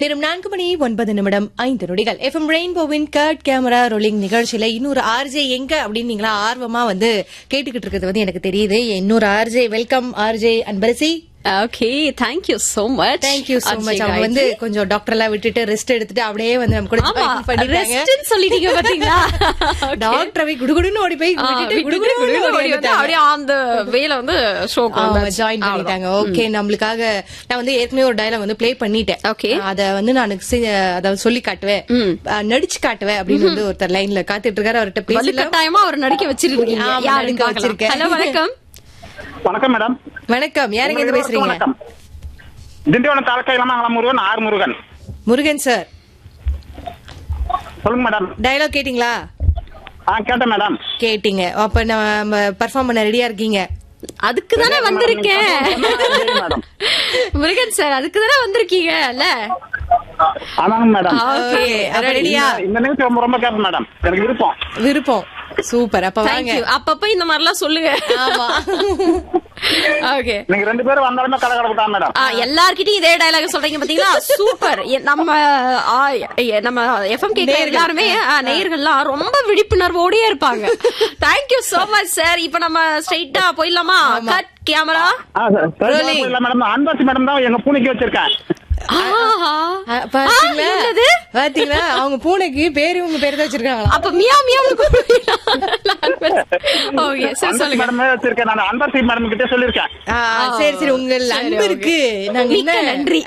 நேரம் நான்கு மணி ஒன்பது நிமிடம் ஐந்து நொடிகள் எஃப்எம் ரெயின்போவின் கட் கேமரா ரோலிங் நிகழ்ச்சியில இன்னொரு ஆர்ஜே எங்க அப்படின்னு நீங்களா ஆர்வமா வந்து கேட்டுக்கிட்டு இருக்கிறது வந்து எனக்கு தெரியுது இன்னொரு RJ welcome RJ Anbarasi okay thank you so much thank you so much அவங்க வந்து கொஞ்சம் டாக்டர் எல்லாம் விட்டுட்டு ரெஸ்ட் எடுத்துட்டு அப்படியே வந்து நம்ம கூட ஆமா join பண்ணிட்டாங்க ரெஸ்ட்னு சொல்லிட்டீங்க பாத்தீங்களா டாக்டர் போய் குடுகுடுன்னு ஓடி போய் ஆ, விட்டுட்டு விட்டுட்டு குடுகுடுன்னு குடுகுடுன்னு ஓடி ஓடி வந்து அப்படியே அந்த வேல வந்து ஷோக்கு அவங்க ஜாயின் பண்ணிட்டாங்க ஓகே நம்மளுக்காக நான் வந்து ஏற்கனவே ஒரு டயலாக் வந்து ப்ளே பண்ணிட்டேன் Okay. அத வந்து நான் அத சொல்லி காட்டுவேன் அஹ், நடிச்சு காட்டுவேன் அப்படின்னு வந்து ஒருத்தர் லைன்ல காத்துட்டு இருக்காரு அவர்கிட்ட பேசலாம் வலுக்கட்டாயமா அவர் நடிக்க வச்சிருக்கீங்க ஆமா, யாருன்னு நடிக்க பார்க்கலாம் வச்சிருக்கேன். ஹலோ வணக்கம் வணக்கம் மேடம் வணக்கம் யாருங்க இருந்து பேசுறீங்க வணக்கம் திண்டிவனம் தாலுக்கா இளமங்கலம் முருகன் ஆர் முருகன் முருகன் சார் சொல்லுங்க மேடம் டயலாக் கேட்டிங்களா ஆ கேட்டேன் மேடம் கேட்டீங்க அப்ப நம்ம பெர்ஃபார்ம் பண்ண ரெடியா இருக்கீங்க அதுக்கு தானே வந்திருக்கேன் சரி, மேடம் முருகன் சார் அதுக்கு தானே வந்திருக்கீங்கல்ல ஆமாங்க மேடம் ஓகே அப்ப ரெடியா இந்த நிகழ்ச்சி ரொம்ப ரொம்ப கேட்பேன் மேடம் எனக்கு விருப்பம் விருப்பம் சூப்பர் அப்ப வாங்க தேங்க்யூ அப்பப்ப இந்த மாதிரிலாம் சொல்லுங்க ஆமா ஓகே நீங்க ரெண்டு பேரும் வந்தாலுமே கடை கடை மேடம் எல்லார்கிட்டயும் இதே டயலாக் சொல்றீங்க பாத்தீங்களா சூப்பர் எ- நம்ம ஆ, எ- நம்ம எஃப்எம் கேட்கிற எல்லாருமே ஆ, நேயர்கள்லாம் ரொம்ப விழிப்புணர்வோடயே இருப்பாங்க தேங்க்யூ சோ மச் சார் இப்ப நம்ம ஸ்ட்ரைட்டா போயிடலாமா கட் கேமரா ஆ, சரி, சரி, இல்ல மேடம் அன்பரசி மேடம் தான் எங்க பூனைக்கு வச்சிருக்கேன் அஹ், பாத்தீங்களா என்னது? பாத்தீங்களா அவங்க பூனைக்கு பேரு உங்க பேரு தான் வச்சிருக்காங்களா அப்ப மியா மியான்னு ஓகே சரி அன்பரசி சொல்லுங்க மேடமே வச்சிருக்கேன் நான் அன்பரசி மேடம் கிட்டே சொல்லியிருக்கேன் ஆ, சரி சரி உங்கள் சரி, அன்பிற்கு நாங்க மிக்க என்ன நன்றி.